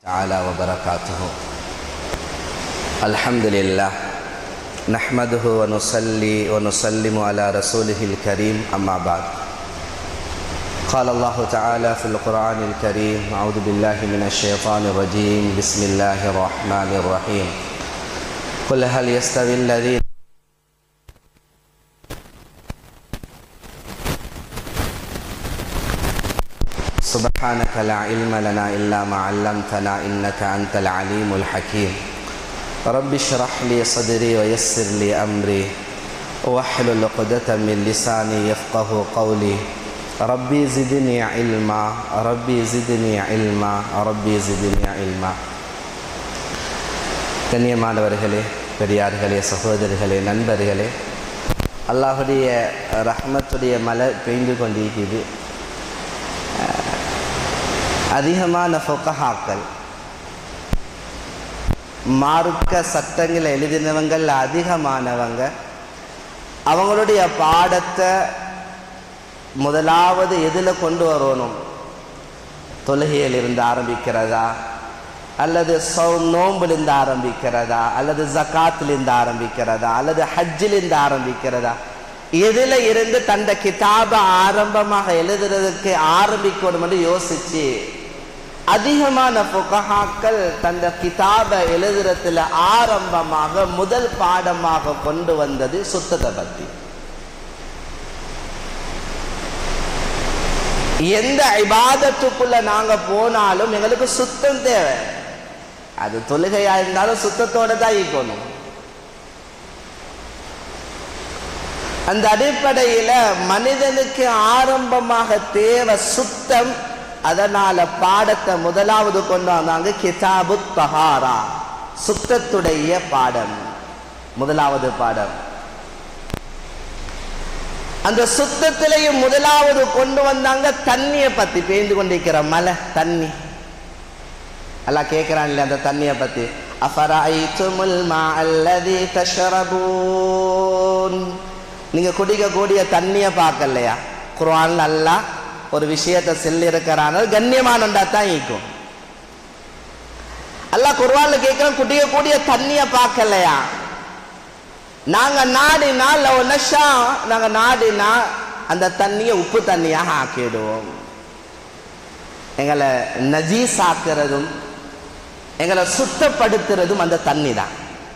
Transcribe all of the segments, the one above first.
تعالى وبركاته الحمد لله نحمده ونصلي ونسلم على رسوله الكريم أما بعد قال الله تعالى في القرآن الكريم أعوذ بالله من الشيطان الرجيم بسم الله الرحمن الرحيم قل هل يستوي الذين سبحانك لا علم لنا إلا ما علمتنا إنك أنت العليم الحكيم رب اشرح لي صدري ويسر لي أمري واحلل عقدة من لساني يفقه قولي ربي زدني علما ربي زدني علما ربي زدني علما கண்ணியமானவர்களே பெரியார்களே சகோதரர்களே நண்பர்களே அல்லாஹுடைய ரஹ்மத்துடைய மலை பெய்ந்து கொண்டிருக்குது அதிகமான ஃபொக்கஹாக்கள் மார்க்க சட்டங்களை எழுதினவங்கள் அதிகமானவங்க அவங்களுடைய பாடத்தை முதலாவது எதில் கொண்டு வரணும் தொழுகையில் இருந்து ஆரம்பிக்கிறதா அல்லது சௌ நோம்பிலிருந்து ஆரம்பிக்கிறதா அல்லது ஜக்காத்திலிருந்து ஆரம்பிக்கிறதா அல்லது ஹஜ்ஜிலிருந்து ஆரம்பிக்கிறதா எதில் இருந்து தந்த கிதாப ஆரம்பமாக எழுதுறதுக்கு ஆரம்பிக்கணும் என்று யோசிச்சு அதிகமான புகஹாக்கள் தந்த கிதாப எழுதுறதுல ஆரம்பமாக முதல் பாடமாக கொண்டு வந்தது சுத்தத்தை பத்தி எந்த இபாதத்துக்குள்ள நாங்க போனாலும் எங்களுக்கு சுத்தம் தேவை அது தொழுகையா இருந்தாலும் சுத்தத்தோட தான் இருக்கணும் அந்த அடிப்படையில மனிதனுக்கு ஆரம்பமாக தேவை சுத்தம் அதனால பாடத்தை முதலாவது கொண்டு வந்தாங்க கிதாபு தஹாரா சுத்தத்துடைய பாடம் முதலாவது பாடம் அந்த சுத்தத்திலையும் முதலாவது கொண்டு வந்தாங்க தண்ணியை பத்தி பேய்ந்து கொண்டிருக்கிற மலை தண்ணி எல்லாம் கேட்கிறான் இல்ல அந்த தண்ணியை பத்தி அஃபராய்துமுல் மா அல்லதி தஷரபூன் நீங்க குடிக்கக்கூடிய தண்ணியை பார்க்கலையா குர்ஆன்ல அல்லாஹ் ஒரு விஷயத்தை செல்லிருக்கிறான கண்ணியமானண்டா தான் ஈக்கும் அல்லாஹ் குர்ஆன்ல கேட்கிறோம் குடிக்கக்கூடிய தண்ணியை பார்க்கலையா நாங்க நாடினா லவ் நஷா நாங்க நாடினா அந்த தண்ணியை உப்பு தண்ணியாக ஆக்கிடுவோம் எங்களை நஜீஸ் ஆக்குறதும் எங்களை சுத்தப்படுத்துறதும் அந்த தண்ணி தான்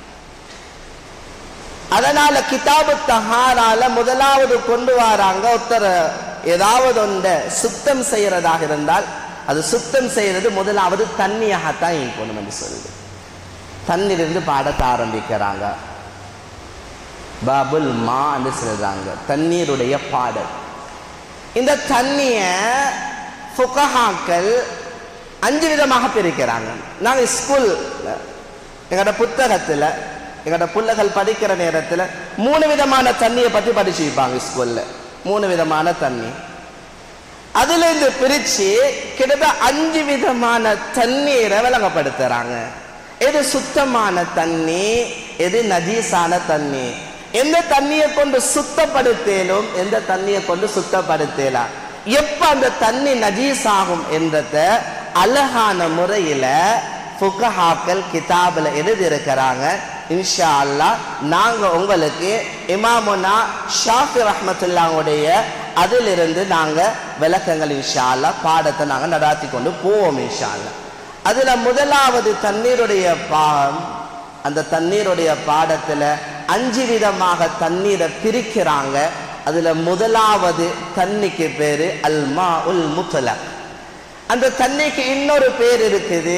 அதனால கிதாபு தஹாரால முதலாவது கொண்டு வராங்க ஒருத்தர் ஏதாவது ஒன்றை சுத்தம் செய்யறதாக இருந்தால் அது சுத்தம் செய்யறது முதலாவது தண்ணியாகத்தான் இருக்கணும் என்று சொல்லுது தண்ணிலிருந்து பாடத்தை ஆரம்பிக்கிறாங்க பாபுல் மான்னு சொல்றாங்க தண்ணீருடைய பாடல் இந்த தண்ணிய ஃபுகஹாக்கள் அஞ்சு விதமாக பிரிக்கிறாங்க நாங்கள் ஸ்கூல் எங்களோட புத்தகத்தில் எங்களோட பிள்ளைகள் படிக்கிற நேரத்தில் மூணு விதமான தண்ணியை பற்றி படிச்சுப்பாங்க ஸ்கூலில் மூணு விதமான தண்ணி அதுல இருந்து பிரிச்சு கிட்டத்தட்ட அஞ்சு விதமான தண்ணீரை விளங்கப்படுத்துறாங்க எது சுத்தமான தண்ணி எது நஜீஸான தண்ணி எந்த தண்ணியை கொண்டு சுத்தப்படுத்தலும் எந்த தண்ணியை கொண்டு சுத்தப்படுத்தலாம் எப்ப அந்த தண்ணி நஜீஸ் ஆகும் என்றத அழகான முறையில ஃபுகஹாக்கள் கிதாபில் எழுதி இருக்கிறாங்க இன்ஷா அல்லா நாங்க உங்களுக்கு இமாமுனா ஷாஃபி ரஹமத்துல்லாவுடைய அதிலிருந்து நாங்க விளக்கங்கள் இன்ஷா அல்லா பாடத்தை நாங்க நடாத்தி கொண்டு போவோம் இன்ஷா அல்லா அதுல முதலாவது தண்ணீருடைய பாகம் அந்த தண்ணீருடைய பாடத்துல அஞ்சு விதமாக தண்ணீரை பிரிக்கிறாங்க அதுல முதலாவது தண்ணிக்கு பேரு அல்மா உல் முத்தல அந்த தண்ணிக்கு இன்னொரு பேர் இருக்குது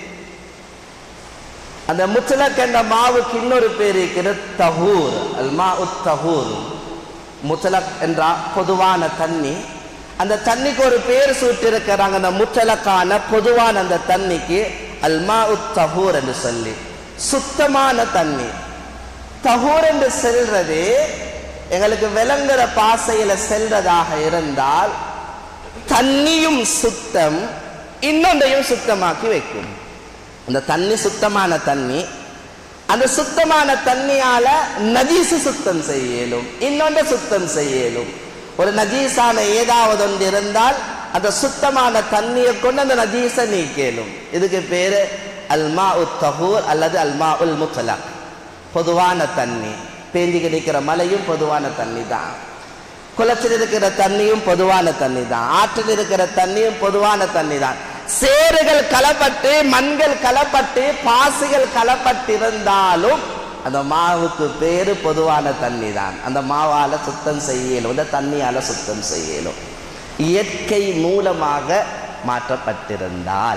அந்த முத்தலக் என்ற மாவுக்கு இன்னொரு பேர் இருக்கிறது தஹூர் அல்மா உத் தஹூர் முத்தலக் என்றா பொதுவான தண்ணி அந்த தண்ணிக்கு ஒரு பேர் சூட்டி இருக்கிறாங்க அந்த முத்தலக்கான பொதுவான அந்த தண்ணிக்கு அல்மா உத் தஹூர் என்று சொல்லி சுத்தமான தண்ணி தஹூர் என்று செல்றது எங்களுக்கு விளங்குற பாசையில செல்றதாக இருந்தால் தண்ணியும் சுத்தம் இன்னொன்றையும் சுத்தமாக்கி வைக்கும் அந்த தண்ணி சுத்தமான தண்ணி அந்த சுத்தமான தண்ணியால நஜீசு சுத்தம் செய்யலும் இன்னொன்று சுத்தம் செய்யலும் ஒரு நஜீஸான ஏதாவது ஒன்று இருந்தால் அந்த சுத்தமான தண்ணியை கொண்டு அந்த நஜீஸை நீக்கலும் இதுக்கு பேரு அல்மா உத் தஹூர் அல்லது அல்மா உல் முத்தலக் பொதுவான தண்ணி பேஞ்சி கிடைக்கிற மலையும் பொதுவான தண்ணி தான் குளத்தில் இருக்கிற தண்ணியும் பொதுவான தண்ணி தான் ஆற்றில் இருக்கிற தண்ணியும் பொதுவான தண்ணி தான் சேறுகள் கலப்பட்டு மண்கள் கலப்பட்டு பாசிகள் கலப்பட்டிருந்தாலும் அந்த மாவுக்கு பேரு பொதுவான தண்ணி தான் அந்த மாவால சுத்தம் செய்யலும் இந்த தண்ணியால சுத்தம் செய்யலும் இயற்கை மூலமாக மாற்றப்பட்டிருந்தால்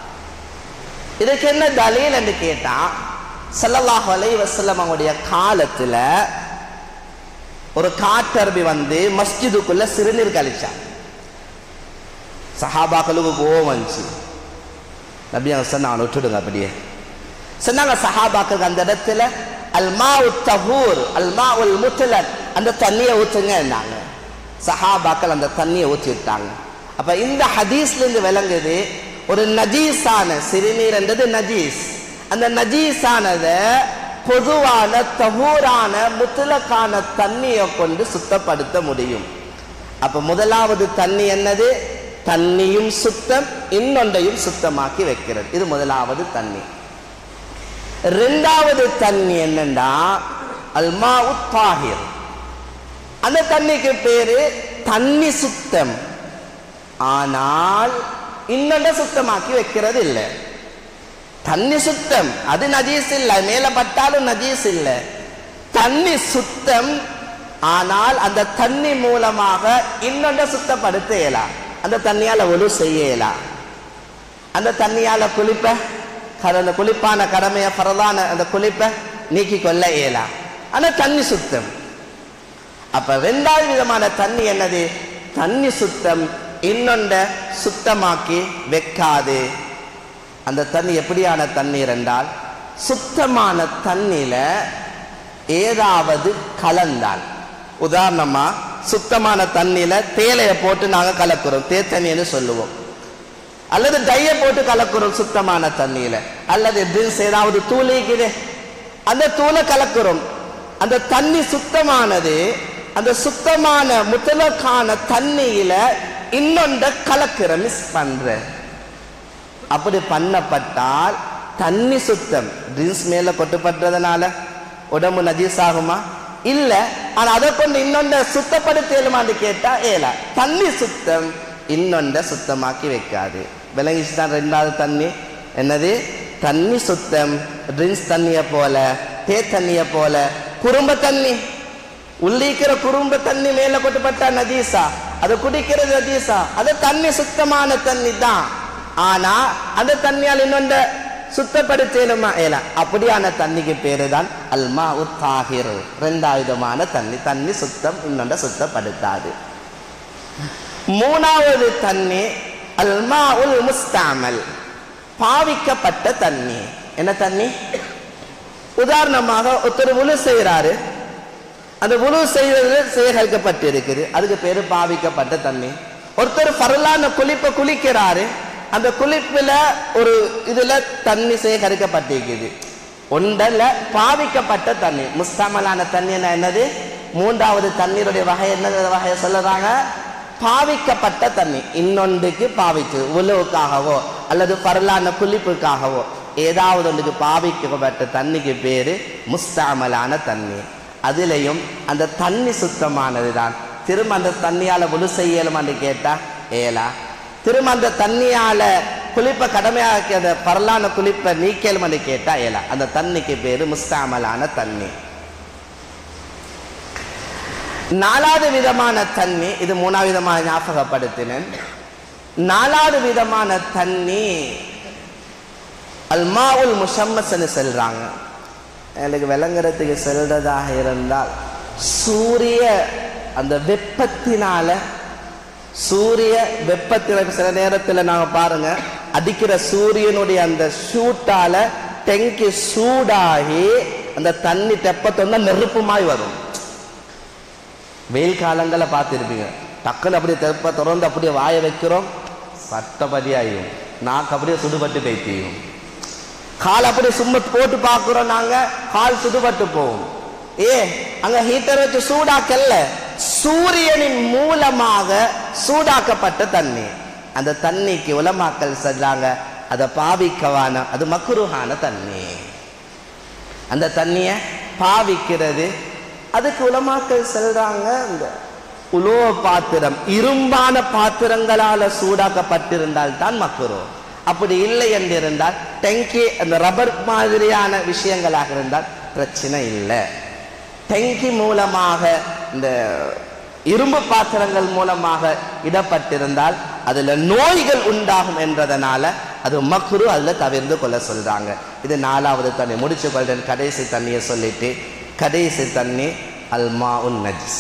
இதுக்கு என்ன தலீல் என்று கேட்டா ஸல்லல்லாஹு அலைஹி வஸல்லம் அவங்களுடைய காலத்துல ஒரு காட்டரபி வந்து மஸ்ஜிதுக்குள்ள சிறுநீர் கழிச்சான் சஹாபாக்களுக்கு கோவம் வந்துச்சு நபி அவங்க சொன்னாங்க விட்டுடுங்க அப்படியே சொன்னாங்க சஹாபாக்களுக்கு அந்த இடத்துல அல்மா தஹூர் அல்மா உல் முத்தலத் அந்த தண்ணியை ஊத்துங்கன்னாங்க சஹாபாக்கள் அந்த தண்ணியை ஊற்றி விட்டாங்க அப்ப இந்த ஹதீஸ்ல இருந்து விளங்குது ஒரு நஜீஸான சிறுநீர் என்றது நஜீஸ் அந்த நஜீஸானத பொதுவான தகூரான முத்தலக்கான தண்ணியை கொண்டு சுத்தப்படுத்த முடியும் அப்ப முதலாவது தண்ணி என்னது தண்ணியும் சுத்தம் இன்னொன்றையும் சுத்தமாக்கி வைக்கிறது இது முதலாவது தண்ணி ரெண்டாவது தண்ணி என்னன்னா அல்மா உத்தாகிர் அந்த தண்ணிக்கு பேரு தண்ணி சுத்தம் ஆனால் இன்னொன்றை சுத்தமாக்கி வைக்கிறது இல்லை தண்ணி சுத்தம் அது நஜீஸ் இல்லை மேல பட்டாலும் நஜீஸ் இல்லை தண்ணி சுத்தம் ஆனால் அந்த தண்ணி மூலமாக இன்னொன்றை சுத்தப்படுத்த இயலாம் அந்த தண்ணியால ஒழு செய்ய இயலாம் அந்த தண்ணியால குளிப்ப கர- அந்த குளிப்பான கடமைய பரதான அந்த குளிப்ப நீக்கி கொள்ள இயலாம் ஆனா தண்ணி சுத்தம் அப்ப ரெண்டாவது விதமான தண்ணி என்னது தண்ணி சுத்தம் இன்னொண்ட சுத்தமாக்கி வைக்காது அந்த தண்ணி எப்படியான தண்ணீர் என்றால் சுத்தமான தண்ணியில ஏதாவது கலந்தால் உதாரணமா சுத்தமான தண்ணியில தேலைய போட்டு நாங்க கலக்குறோம் தேத்தண்ணின்னு சொல்லுவோம் அல்லது டைய போட்டு கலக்குறோம் சுத்தமான தண்ணியில அல்லது ட்ரிங்க்ஸ் ஏதாவது தூளிக்குது அந்த தூளை கலக்குறோம் அந்த தண்ணி சுத்தமானது அந்த சுத்தமான முத்தலக்கான தண்ணியில இன்னொன்ற கலக்குற மிஸ் பண்ற அப்படி பண்ணப்பட்டால் தண்ணி சுத்தம் ட்ரிங்க்ஸ் மேல கொட்டுப்பட்டதுனால உடம்பு நஜீஸ் ஆகுமா இல்ல ஆனா அதை கொண்டு இன்னொன்ற சுத்தப்படுத்தலுமான்னு கேட்டா ஏலா தண்ணி சுத்தம் இன்னொன்ற சுத்தமாக்கி வைக்காது விளங்கிச்சு தான் ரெண்டாவது தண்ணி என்னது தண்ணி சுத்தம் ட்ரிங்க்ஸ் தண்ணிய போல தே தண்ணிய போல குறும்ப தண்ணி உள்ளிக்கிற குறும்ப தண்ணி மேல கொட்டுப்பட்டா நஜீசா அதை குடிக்கிறது நஜீசா அது தண்ணி சுத்தமான தண்ணி தான் ஆனா அந்த தண்ணியால் இன்னொன்ற சுத்தப்படுத்தலுமா ஏல அப்படியான தண்ணிக்கு பேரு தான் அல்மா உத்தாகிர் ரெண்டாவிதமான தண்ணி தண்ணி சுத்தம் இன்னொன்ற சுத்தப்படுத்தாது மூணாவது தண்ணி அல்மா உல் முஸ்தாமல் பாவிக்கப்பட்ட தண்ணி என்ன தண்ணி உதாரணமாக ஒருத்தர் உழு செய்கிறாரு அந்த உழு செய்வது சேகரிக்கப்பட்டு இருக்குது அதுக்கு பேரு பாவிக்கப்பட்ட தண்ணி ஒருத்தர் பரலான குளிப்பை குளிக்கிறாரு அந்த குளிப்புல ஒரு இதுல தண்ணி சேகரிக்கப்பட்டிருக்குது ஒன்றல்ல பாவிக்கப்பட்ட தண்ணி முஸ்தமலான தண்ணி என்ன என்னது மூன்றாவது தண்ணீருடைய வகை என்ன வகையை சொல்லுறாங்க பாவிக்கப்பட்ட தண்ணி இன்னொன்றுக்கு பாவிச்சு உழவுக்காகவோ அல்லது பரலான குளிப்புக்காகவோ ஏதாவது ஒன்றுக்கு பாவிக்கப்பட்ட தண்ணிக்கு பேரு முஸ்தாமலான தண்ணி அதுலேயும் அந்த தண்ணி சுத்தமானது தான் திரும்ப அந்த தண்ணியால முழு செய்யலுமான்னு கேட்டா ஏலா திரும்ப அந்த தண்ணியால குளிப்ப கடமையாக்கி அந்த பரலான குளிப்பை நீக்கலுமான்னு கேட்டா ஏலா அந்த தண்ணிக்கு பேரு முஸ்தாமலான தண்ணி நாலாவது விதமான தண்ணி இது மூணாவது விதமான ஞாபகப்படுத்தினேன் நாலாவது விதமான தண்ணி அல்மாவுல் முஷம்மஸ்ன்னு சொல்றாங்க எனக்கு விளங்குறதுக்கு செல்றதாக இருந்தால் சூரிய அந்த வெப்பத்தினால சூரிய வெப்பத்தில் சில நேரத்தில் நாங்க பாருங்க அடிக்கிற சூரியனுடைய அந்த ஷூட்டால டெங்கி சூடாகி அந்த தண்ணி தெப்பத்தொன்னா நெருப்புமாய் வரும் வெயில் காலங்களில் பார்த்துருப்பீங்க டக்குன்னு அப்படியே தெப்ப திறந்து அப்படியே வாய வைக்கிறோம் சட்டப்படியாயும் நாக்கு அப்படியே சுடுபட்டு கைத்தியும் கால் அப்படியே சும்மா போட்டு பார்க்குறோம் நாங்க கால் சுடுபட்டு போகும் ஏ அங்க ஹீட்டர் வச்சு சூடாக்கல்ல சூரியனின் மூலமாக சூடாக்கப்பட்ட தண்ணி அந்த தண்ணிக்கு உலமாக்கல் சொல்றாங்க அதை பாவிக்கவான அது மக்குருஹான தண்ணி அந்த தண்ணியை பாவிக்கிறது அதுக்கு உலமாக்கள் சொல்றாங்க இந்த உலோக பாத்திரம் இரும்பான பாத்திரங்களால சூடாக்கப்பட்டிருந்தால் தான் மக்குரு அப்படி இல்லை என்று இருந்தால் டெங்கி அந்த ரப்பர் மாதிரியான விஷயங்களாக இருந்தால் பிரச்சனை இல்லை டெங்கி மூலமாக இந்த இரும்பு பாத்திரங்கள் மூலமாக இடப்பட்டிருந்தால் அதுல நோய்கள் உண்டாகும் என்றதனால அது மக்ரு அதுல தவிர்ந்து கொள்ள சொல்றாங்க இது நாலாவது தண்ணி முடிச்சு கொள்றேன் கடைசி தண்ணியை சொல்லிட்டு கடைசி தண்ணி அல்மா உன் நஜிஸ்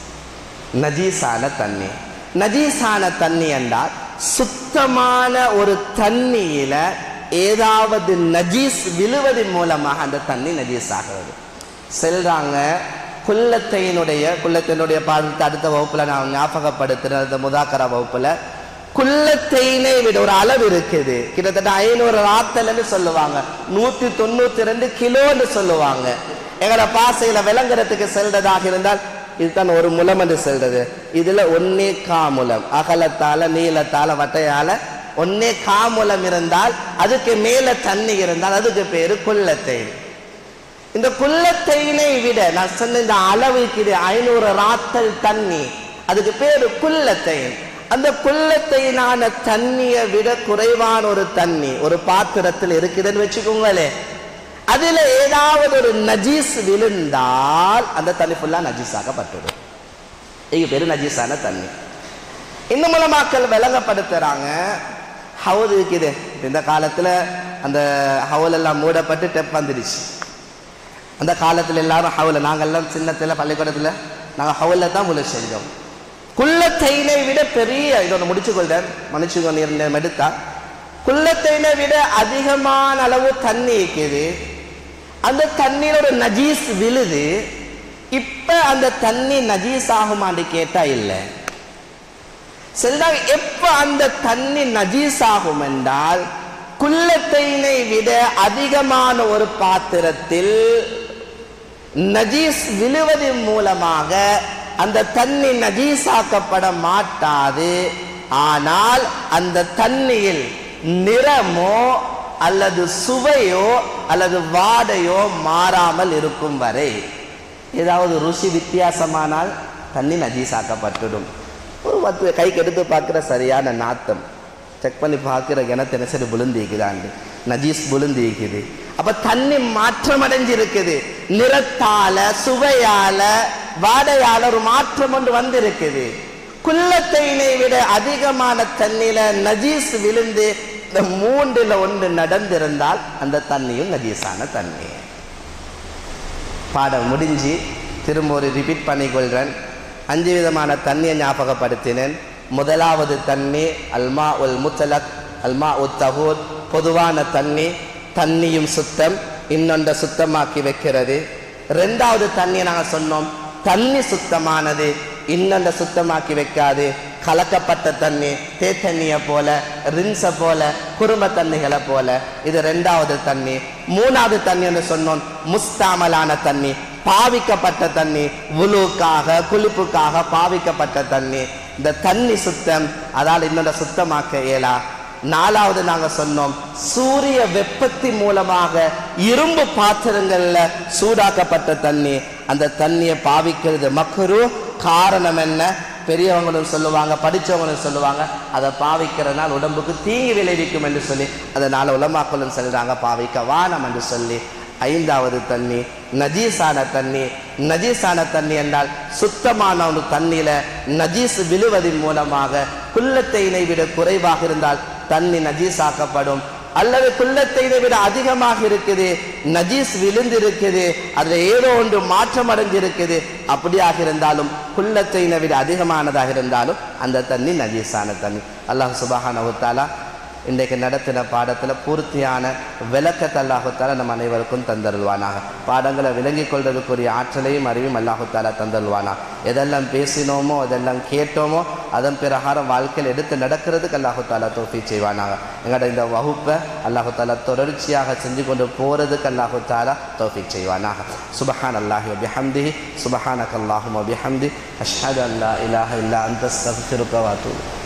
நஜீஸான தண்ணி நஜீஸான தண்ணி என்றால் சுத்தமான ஒரு தண்ணியில ஏதாவது நஜீஸ் விழுவதன் மூலமாக அந்த தண்ணி நஜீஸ் ஆகிறது செல்றாங்க குல்லத்தையினுடைய குல்லத்தினுடைய பாடத்தை அடுத்த வகுப்புல நான் ஞாபகப்படுத்துறேன் அந்த முதாக்கரா வகுப்புல குல்லத்தையினை விட ஒரு அளவு இருக்குது கிட்டத்தட்ட ஐநூறு ராத்தல்னு சொல்லுவாங்க நூத்தி தொண்ணூத்தி ரெண்டு கிலோன்னு சொல்லுவாங்க எங்களை பாசையில விளங்குறதுக்கு செல்றதாக இருந்தால் இதுதான் ஒரு முலம் என்று சொல்றது இதுல ஒன்னே காமுலம் அகலத்தால நீளத்தால வட்டையால ஒன்னே காமுலம் இருந்தால் அதுக்கு மேல தண்ணி இருந்தால் அதுக்கு பேரு குள்ளத்தேன் இந்த குள்ளத்தைனை விட நான் சொன்ன இந்த அளவுக்கு இது ஐநூறு ராத்தல் தண்ணி அதுக்கு பேரு குள்ளத்தைன் அந்த குள்ளத்தைனான தண்ணியை விட குறைவான ஒரு தண்ணி ஒரு பாத்திரத்தில் இருக்குதுன்னு வச்சுக்கோங்களே அதுல ஏதாவது ஒரு நஜீஸ் விழுந்தால் அந்த தண்ணி ஃபுல்லா நஜீஸாக்கப்பட்டுடும் இது பேரு நஜீஸான தண்ணி இன்னும் மூலமாக்கள் விளங்கப்படுத்துறாங்க ஹவுது இருக்குது இந்த காலத்துல அந்த ஹவுல் எல்லாம் மூடப்பட்டு டெப் வந்துடுச்சு அந்த காலத்துல எல்லாரும் ஹவுல நாங்கெல்லாம் சின்னத்துல பள்ளிக்கூடத்துல நாங்க ஹவுல தான் முழு செஞ்சோம் குள்ளத்தைனை விட பெரிய இதோட முடிச்சு கொள்றேன் மன்னிச்சுக்கோ நீர் எடுத்தா குள்ளத்தைனை விட அதிகமான அளவு தண்ணி இருக்குது அந்த தண்ணியில ஒரு நஜீஸ் விழுது இப்ப அந்த தண்ணி நஜீஸ் ஆகுமான்னு கேட்டா இல்லை சொல்றாங்க எப்ப அந்த தண்ணி நஜீஸ் ஆகும் என்றால் குள்ளத்தைனை விட அதிகமான ஒரு பாத்திரத்தில் நஜீஸ் விழுவதன் மூலமாக அந்த தண்ணி நஜீஸாக்கப்பட மாட்டாது ஆனால் அந்த தண்ணியில் நிறமோ அல்லது சுவையோ அல்லது வாடையோ மாறாமல் இருக்கும் வரை ஏதாவது ருசி வித்தியாசமானால் தண்ணி நஜீஸாக்கப்பட்டுடும் ஒரு பத்து கைக்கு எடுத்து பார்க்குற சரியான நாத்தம் செக் பண்ணி பார்க்குற கிணத்து சரி விழுந்திக்குதாண்டு நஜீஸ் விழுந்திக்குது அப்ப தண்ணி மாற்றம் அடைஞ்சிருக்குது நிறத்தால சுவையால வாடையால ஒரு மாற்றம் ஒன்று வந்திருக்குது குள்ளத்தைனை விட அதிகமான தண்ணியில நஜீஸ் விழுந்து இந்த மூன்றுல ஒன்று நடந்திருந்தால் அந்த தண்ணியும் நஜீஸான தண்ணி பாடம் முடிஞ்சு திரும்ப ஒரு ரிப்பீட் பண்ணிக்கொள்கிறேன் அஞ்சு விதமான தண்ணியை ஞாபகப்படுத்தினேன் முதலாவது தண்ணி அல்மா உல் முத்தலக் அல்மா உத் தகூர் பொதுவான தண்ணி தண்ணியும் சுத்தம் இன்னொன்றை சுத்தமாக்கி வைக்கிறது ரெண்டாவது தண்ணியை நாங்கள் சொன்னோம் தண்ணி சுத்தமானது இன்னொன்றை சுத்தமாக்கி வைக்காது கலக்கப்பட்ட தண்ணி தேத்தண்ணியை போல ரின்ஸை போல குறும்ப தண்ணிகளை போல இது ரெண்டாவது தண்ணி மூணாவது தண்ணி சொன்னோம் முஸ்தாமலான தண்ணி பாவிக்கப்பட்ட தண்ணி உலுக்காக குளிப்புக்காக பாவிக்கப்பட்ட தண்ணி இந்த தண்ணி சுத்தம் அதால் இன்னொரு சுத்தமாக்க இயலா நாலாவது நாங்க சொன்னோம் சூரிய வெப்பத்தின் மூலமாக இரும்பு பாத்திரங்கள்ல சூடாக்கப்பட்ட தண்ணி அந்த தண்ணியை பாவிக்கிறது மக்கரு காரணம் என்ன பெரியவங்களும் சொல்லுவாங்க படிச்சவங்களும் சொல்லுவாங்க அதை பாவிக்கிறதுனால உடம்புக்கு தீங்கு விளைவிக்கும் என்று சொல்லி அதனால உலமாக்களும் சொல்றாங்க பாவிக்க வானம் என்று சொல்லி ஐந்தாவது தண்ணி நஜீஸான தண்ணி நஜீஸான தண்ணி என்றால் சுத்தமான ஒரு தண்ணியில நஜீஸ் விழுவதன் மூலமாக குள்ளத்தைனை விட குறைவாக இருந்தால் தண்ணி நஜீஸாக்கப்படும் அல்லது குள்ளத்தைனை விட அதிகமாக இருக்குது நஜீஸ் விழுந்து இருக்குது அதுல ஏதோ ஒன்று மாற்றம் அடைஞ்சிருக்குது அப்படியாக இருந்தாலும் குள்ளத்தைனை விட அதிகமானதாக இருந்தாலும் அந்த தண்ணி நஜீஸான தண்ணி அல்லாஹ் சுபஹானஹு இன்றைக்கு நடத்தின பாடத்தில் பூர்த்தியான விளக்கத்தை அல்லாஹுத்தாலா நம்ம அனைவருக்கும் தந்தருள்வானாக பாடங்களை விளங்கிக் கொள்றதுக்குரிய ஆற்றலையும் அறிவும் அல்லாஹுத்தாலா தந்தருள்வானா எதெல்லாம் பேசினோமோ எதெல்லாம் கேட்டோமோ அதன் பிரகாரம் வாழ்க்கையில் எடுத்து நடக்கிறதுக்கு அல்லாஹுத்தாலா தோஃபி செய்வானாக எங்களோட இந்த வகுப்பை அல்லாஹுத்தாலா தொடர்ச்சியாக செஞ்சு கொண்டு போகிறதுக்கு அல்லாஹுத்தாலா தோஃபி செய்வானாக சுபஹான் அல்லாஹி வபிஹம்தி சுபஹானக் அல்லாஹும் வபிஹம்தி அஷ்ஹது அல்லா இலாஹ இல்லா அந்த அஸ்தக்ஃபிருக்க வாத்தூபு